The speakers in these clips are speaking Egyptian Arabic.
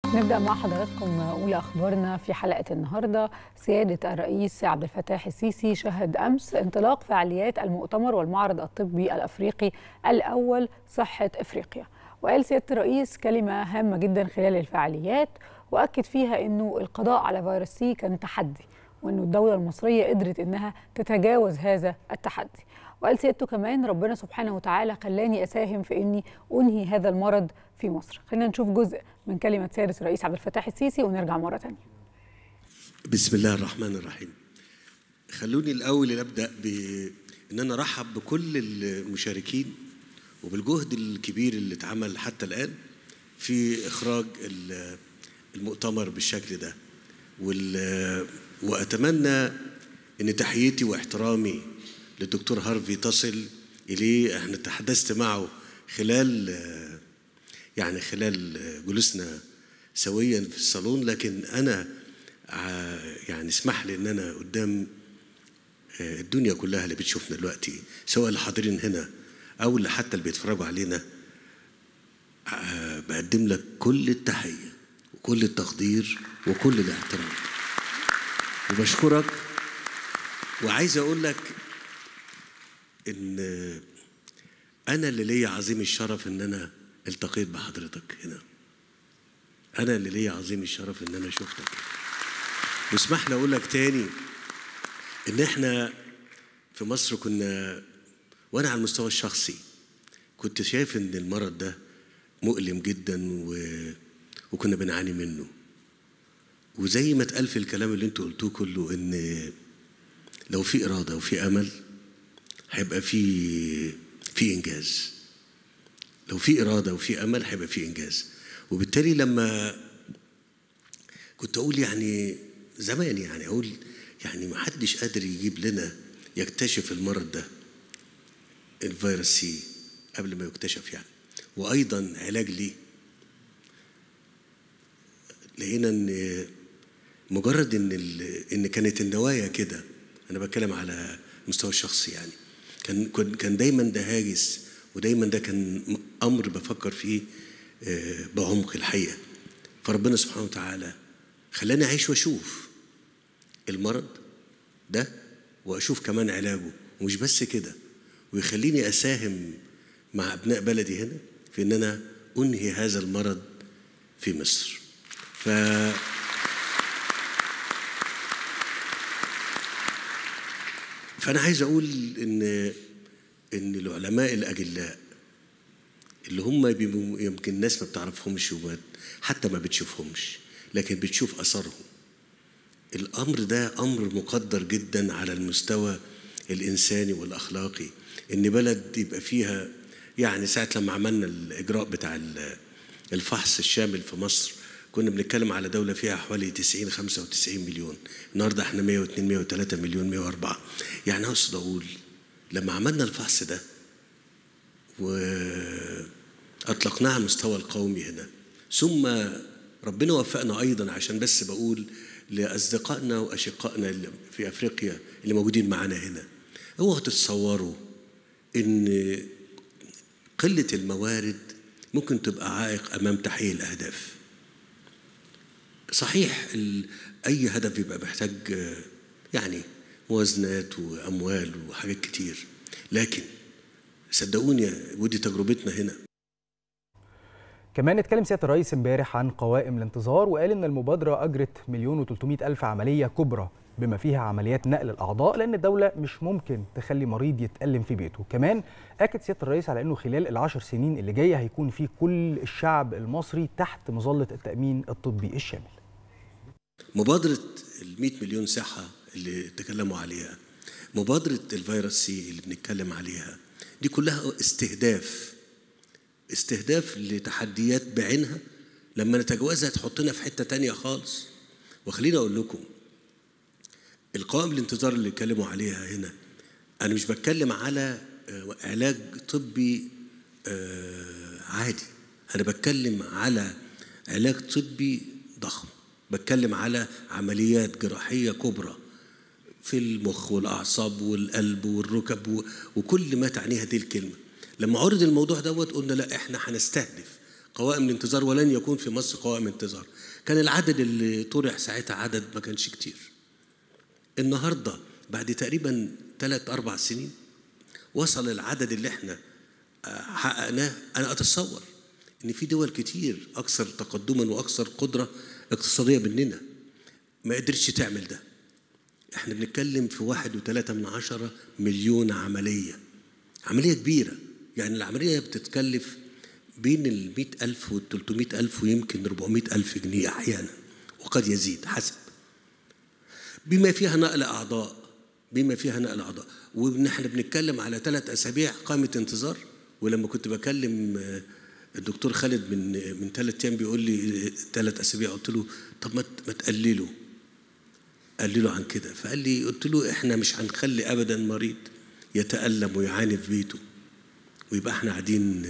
نبدأ مع حضراتكم أولى أخبارنا في حلقة النهاردة سيادة الرئيس عبد الفتاح السيسي شهد أمس انطلاق فعاليات المؤتمر والمعرض الطبي الأفريقي الأول صحة إفريقيا وقال سيادة الرئيس كلمة هامة جدا خلال الفعاليات وأكد فيها أنه القضاء على فيروس سي كان تحدي وأنه الدولة المصرية قدرت أنها تتجاوز هذا التحدي وقال سيادته كمان ربنا سبحانه وتعالى خلاني أساهم في أني أنهي هذا المرض في مصر خلينا نشوف جزء من كلمة سيادة الرئيس عبد الفتاح السيسي ونرجع مرة تانية بسم الله الرحمن الرحيم خلوني الأول أبدأ بأن أنا أرحب بكل المشاركين وبالجهد الكبير اللي اتعمل حتى الآن في إخراج المؤتمر بالشكل ده وأتمنى أن تحيتي واحترامي للدكتور هارفي تصل إليه احنا تحدثت معه خلال يعني خلال جلوسنا سويا في الصالون لكن انا يعني اسمح لي ان انا قدام الدنيا كلها اللي بتشوفنا دلوقتي سواء اللي حاضرين هنا او اللي حتى اللي بيتفرجوا علينا بقدم لك كل التحيه وكل التقدير وكل الاحترام وبشكرك وعايز اقول لك ان انا اللي ليا عظيم الشرف ان انا التقيت بحضرتك هنا انا اللي ليا عظيم الشرف ان انا شفتك واسمح لي اقول لك تاني ان احنا في مصر كنا وانا على المستوى الشخصي كنت شايف ان المرض ده مؤلم جدا و... وكنا بنعاني منه وزي ما اتقال في الكلام اللي انتوا قلتوه كله ان لو في اراده وفي امل هيبقى في في انجاز لو في إرادة وفي أمل هيبقى في إنجاز وبالتالي لما كنت أقول يعني زمان يعني أقول يعني ما حدش قادر يجيب لنا يكتشف المرض ده الفيروس سي قبل ما يكتشف يعني وأيضا علاج ليه لقينا إن مجرد إن إن كانت النوايا كده أنا بتكلم على المستوى الشخصي يعني كان كان دايما ده هاجس ودايما ده كان امر بفكر فيه بعمق الحقيقه فربنا سبحانه وتعالى خلاني اعيش واشوف المرض ده واشوف كمان علاجه ومش بس كده ويخليني اساهم مع ابناء بلدي هنا في ان انا انهي هذا المرض في مصر ف فانا عايز اقول ان ان العلماء الاجلاء اللي هم يمكن الناس ما بتعرفهمش حتى ما بتشوفهمش لكن بتشوف اثرهم الامر ده امر مقدر جدا على المستوى الانساني والاخلاقي ان بلد يبقى فيها يعني ساعه لما عملنا الاجراء بتاع الفحص الشامل في مصر كنا بنتكلم على دولة فيها حوالي 90 95 مليون النهارده احنا 102 103 مليون 104 يعني اقصد اقول لما عملنا الفحص ده وأطلقناه على المستوى القومي هنا ثم ربنا وفقنا أيضا عشان بس بقول لأصدقائنا وأشقائنا اللي في أفريقيا اللي موجودين معانا هنا اوعوا تتصوروا إن قلة الموارد ممكن تبقى عائق أمام تحقيق الأهداف صحيح أي هدف يبقى محتاج يعني موازنات واموال وحاجات كتير لكن صدقوني ودي تجربتنا هنا كمان اتكلم سياده الرئيس امبارح عن قوائم الانتظار وقال ان المبادره اجرت مليون و300 الف عمليه كبرى بما فيها عمليات نقل الاعضاء لان الدوله مش ممكن تخلي مريض يتالم في بيته كمان اكد سياده الرئيس على انه خلال العشر سنين اللي جايه هيكون في كل الشعب المصري تحت مظله التامين الطبي الشامل مبادره ال 100 مليون صحه اللي تكلموا عليها مبادرة الفيروس سي اللي بنتكلم عليها دي كلها استهداف استهداف لتحديات بعينها لما نتجاوزها تحطنا في حتة تانية خالص وخليني أقول لكم القوائم الانتظار اللي اتكلموا عليها هنا أنا مش بتكلم على علاج طبي عادي أنا بتكلم على علاج طبي ضخم بتكلم على عمليات جراحية كبرى في المخ والأعصاب والقلب والركب و... وكل ما تعنيه هذه الكلمة لما عرض الموضوع دوت قلنا لا احنا هنستهدف قوائم الانتظار ولن يكون في مصر قوائم انتظار كان العدد اللي طرح ساعتها عدد ما كانش كتير النهارده بعد تقريبا ثلاث اربع سنين وصل العدد اللي احنا حققناه انا اتصور ان في دول كتير اكثر تقدما واكثر قدره اقتصاديه مننا ما قدرتش تعمل ده احنا بنتكلم في واحد وثلاثة من عشرة مليون عملية عملية كبيرة يعني العملية بتتكلف بين ال ألف وال ألف ويمكن 400 ألف جنيه أحيانا وقد يزيد حسب بما فيها نقل أعضاء بما فيها نقل أعضاء ونحن بنتكلم على ثلاث أسابيع قامة انتظار ولما كنت بكلم الدكتور خالد من من ثلاث أيام بيقول لي ثلاث أسابيع قلت له طب ما ما تقللوا قللوا عن كده فقال لي قلت له احنا مش هنخلي ابدا مريض يتألم ويعاني في بيته ويبقى احنا قاعدين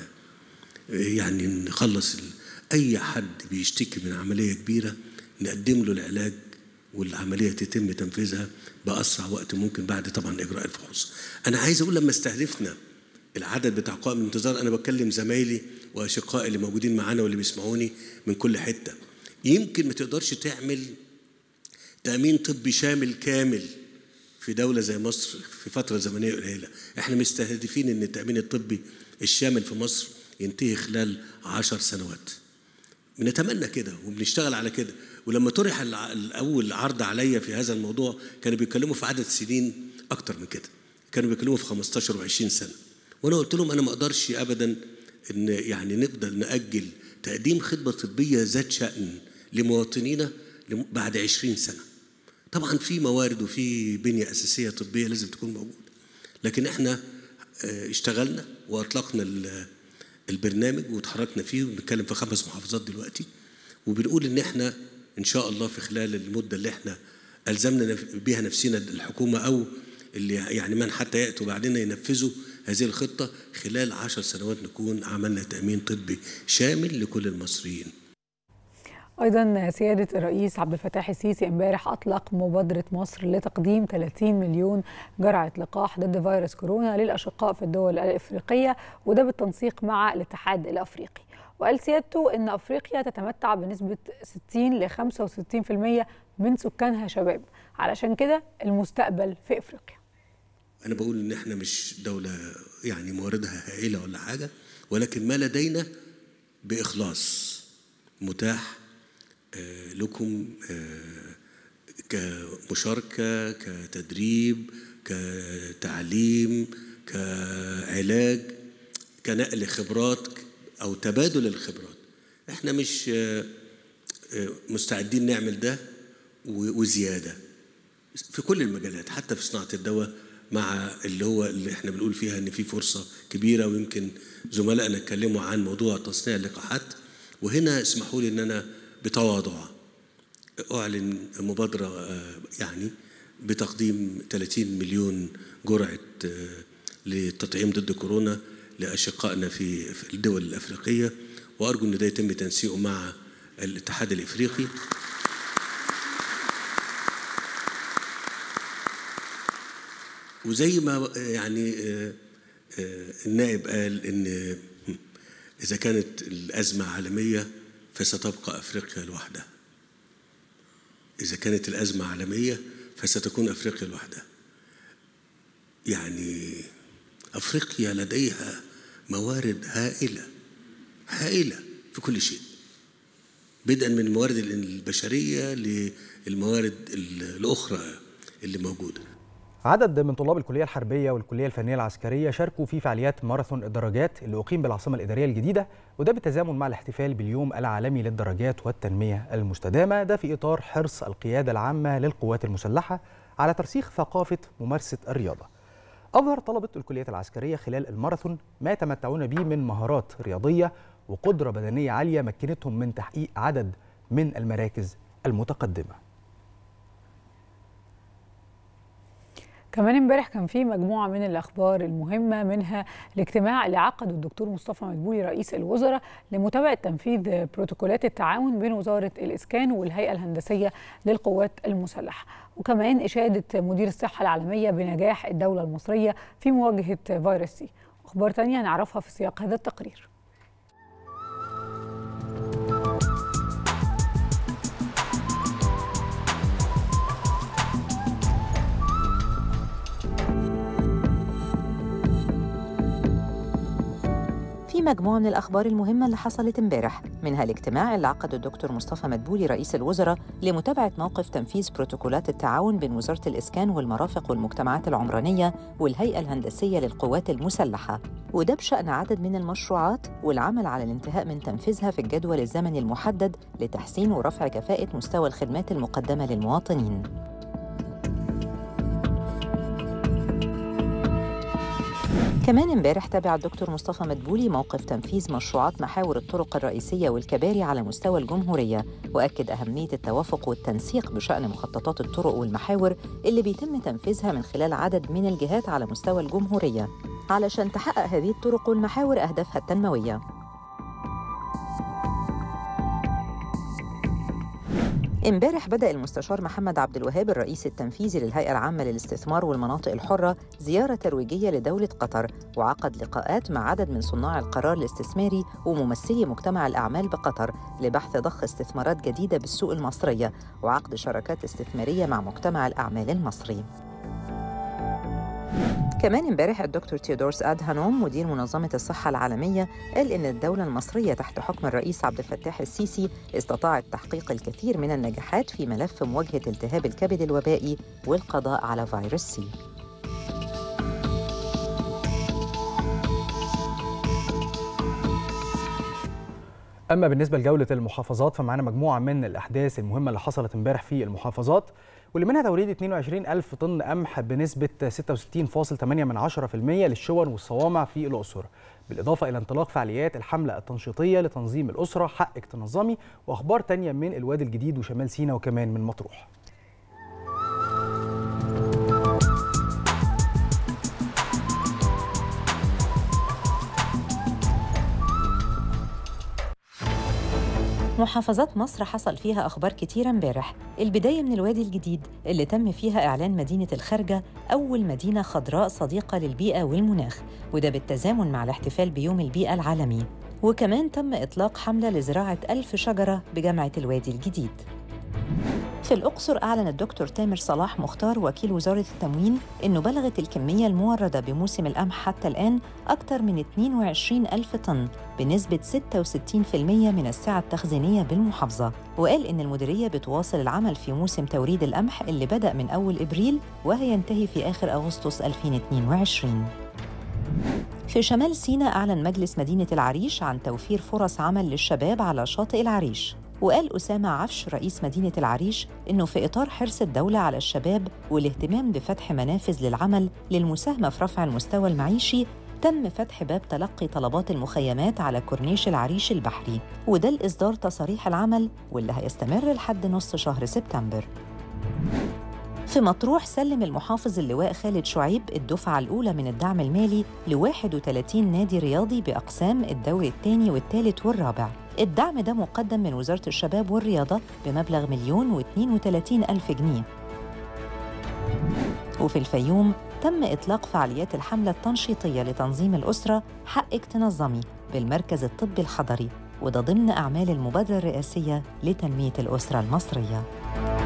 يعني نخلص اي حد بيشتكي من عمليه كبيره نقدم له العلاج والعمليه تتم تنفيذها باسرع وقت ممكن بعد طبعا اجراء الفحوص. انا عايز اقول لما استهدفنا العدد بتاع قائم الانتظار انا بكلم زمايلي واشقائي اللي موجودين معانا واللي بيسمعوني من كل حته. يمكن ما تقدرش تعمل تامين طبي شامل كامل في دوله زي مصر في فتره زمنيه قليله، احنا مستهدفين ان التامين الطبي الشامل في مصر ينتهي خلال عشر سنوات بنتمنى كده وبنشتغل على كده ولما طرح الاول عرض عليا في هذا الموضوع كانوا بيتكلموا في عدد سنين اكتر من كده كانوا بيتكلموا في 15 و20 سنه وانا قلت لهم انا ما اقدرش ابدا ان يعني نقدر ناجل تقديم خدمه طبيه ذات شان لمواطنينا بعد 20 سنه طبعا في موارد وفي بنيه اساسيه طبيه لازم تكون موجوده لكن احنا اشتغلنا واطلقنا البرنامج وتحركنا فيه وبنتكلم في خمس محافظات دلوقتي وبنقول ان احنا ان شاء الله في خلال المده اللي احنا الزمنا بها نفسنا الحكومه او اللي يعني من حتى ياتوا بعدنا ينفذوا هذه الخطه خلال عشر سنوات نكون عملنا تامين طبي شامل لكل المصريين. ايضا سياده الرئيس عبد الفتاح السيسي امبارح اطلق مبادره مصر لتقديم 30 مليون جرعه لقاح ضد فيروس كورونا للاشقاء في الدول الافريقيه وده بالتنسيق مع الاتحاد الافريقي وقال سيادته ان افريقيا تتمتع بنسبه 60 ل 65% من سكانها شباب علشان كده المستقبل في افريقيا انا بقول ان احنا مش دوله يعني مواردها هائله ولا حاجه ولكن ما لدينا باخلاص متاح لكم كمشاركة كتدريب كتعليم كعلاج كنقل خبرات أو تبادل الخبرات احنا مش مستعدين نعمل ده وزيادة في كل المجالات حتى في صناعة الدواء مع اللي هو اللي احنا بنقول فيها ان في فرصة كبيرة ويمكن زملائنا اتكلموا عن موضوع تصنيع اللقاحات وهنا اسمحوا لي ان انا بتواضع أعلن مبادرة يعني بتقديم 30 مليون جرعة للتطعيم ضد كورونا لأشقائنا في الدول الأفريقية وأرجو أن ده يتم تنسيقه مع الاتحاد الإفريقي وزي ما يعني النائب قال ان اذا كانت الازمه عالميه فستبقى افريقيا لوحدها اذا كانت الازمه عالميه فستكون افريقيا لوحدها يعني افريقيا لديها موارد هائله هائله في كل شيء بدءا من الموارد البشريه للموارد الاخرى اللي موجوده عدد من طلاب الكلية الحربية والكلية الفنية العسكرية شاركوا في فعاليات ماراثون الدراجات اللي أقيم بالعاصمة الإدارية الجديدة وده بالتزامن مع الاحتفال باليوم العالمي للدراجات والتنمية المستدامة ده في إطار حرص القيادة العامة للقوات المسلحة على ترسيخ ثقافة ممارسة الرياضة أظهر طلبة الكليات العسكرية خلال الماراثون ما يتمتعون به من مهارات رياضية وقدرة بدنية عالية مكنتهم من تحقيق عدد من المراكز المتقدمه كمان امبارح كان في مجموعه من الاخبار المهمه منها الاجتماع اللي عقده الدكتور مصطفى مدبولي رئيس الوزراء لمتابعه تنفيذ بروتوكولات التعاون بين وزاره الاسكان والهيئه الهندسيه للقوات المسلحه وكمان اشاده مدير الصحه العالميه بنجاح الدوله المصريه في مواجهه فيروس سي اخبار تانية هنعرفها في سياق هذا التقرير مجموعة من الأخبار المهمة اللي حصلت امبارح منها الاجتماع اللي عقده الدكتور مصطفى مدبولي رئيس الوزراء لمتابعة موقف تنفيذ بروتوكولات التعاون بين وزارة الإسكان والمرافق والمجتمعات العمرانية والهيئة الهندسية للقوات المسلحة وده بشأن عدد من المشروعات والعمل على الانتهاء من تنفيذها في الجدول الزمني المحدد لتحسين ورفع كفاءة مستوى الخدمات المقدمة للمواطنين كمان امبارح تابع الدكتور مصطفى مدبولي موقف تنفيذ مشروعات محاور الطرق الرئيسية والكباري على مستوى الجمهورية وأكد أهمية التوافق والتنسيق بشأن مخططات الطرق والمحاور اللي بيتم تنفيذها من خلال عدد من الجهات على مستوى الجمهورية علشان تحقق هذه الطرق والمحاور أهدافها التنموية امبارح بدأ المستشار محمد عبد الوهاب الرئيس التنفيذي للهيئة العامة للاستثمار والمناطق الحرة زيارة ترويجية لدولة قطر وعقد لقاءات مع عدد من صناع القرار الاستثماري وممثلي مجتمع الأعمال بقطر لبحث ضخ استثمارات جديدة بالسوق المصرية وعقد شراكات استثمارية مع مجتمع الأعمال المصري كمان امبارح الدكتور تيودورس ادهانوم مدير منظمه الصحه العالميه قال ان الدوله المصريه تحت حكم الرئيس عبد الفتاح السيسي استطاعت تحقيق الكثير من النجاحات في ملف مواجهه التهاب الكبد الوبائي والقضاء على فيروس سي اما بالنسبه لجوله المحافظات فمعانا مجموعه من الاحداث المهمه اللي حصلت امبارح في المحافظات واللي منها توريد 22 ألف طن قمح بنسبة 66.8% للشون والصوامع في الأقصر بالإضافة إلى انطلاق فعاليات الحملة التنشيطية لتنظيم الأسرة حقك تنظمي وأخبار تانية من الوادي الجديد وشمال سيناء وكمان من مطروح محافظات مصر حصل فيها أخبار كتيرة امبارح البداية من الوادي الجديد اللي تم فيها إعلان مدينة الخارجة أول مدينة خضراء صديقة للبيئة والمناخ وده بالتزامن مع الاحتفال بيوم البيئة العالمي وكمان تم إطلاق حملة لزراعة ألف شجرة بجامعة الوادي الجديد في الأقصر أعلن الدكتور تامر صلاح مختار وكيل وزارة التموين إنه بلغت الكمية الموردة بموسم القمح حتى الآن أكثر من 22 ألف طن بنسبة 66% من السعة التخزينية بالمحافظة وقال إن المديرية بتواصل العمل في موسم توريد القمح اللي بدأ من أول إبريل وهينتهي في آخر أغسطس 2022 في شمال سيناء أعلن مجلس مدينة العريش عن توفير فرص عمل للشباب على شاطئ العريش وقال أسامة عفش رئيس مدينة العريش إنه في إطار حرص الدولة على الشباب والاهتمام بفتح منافذ للعمل للمساهمة في رفع المستوى المعيشي تم فتح باب تلقي طلبات المخيمات على كورنيش العريش البحري وده لإصدار تصاريح العمل واللي هيستمر لحد نص شهر سبتمبر في مطروح سلم المحافظ اللواء خالد شعيب الدفعة الأولى من الدعم المالي ل 31 نادي رياضي بأقسام الدوري الثاني والثالث والرابع الدعم ده مقدم من وزارة الشباب والرياضة بمبلغ مليون واثنين وثلاثين ألف جنيه وفي الفيوم تم إطلاق فعاليات الحملة التنشيطية لتنظيم الأسرة حقك تنظمي بالمركز الطبي الحضري وده ضمن أعمال المبادرة الرئاسية لتنمية الأسرة المصرية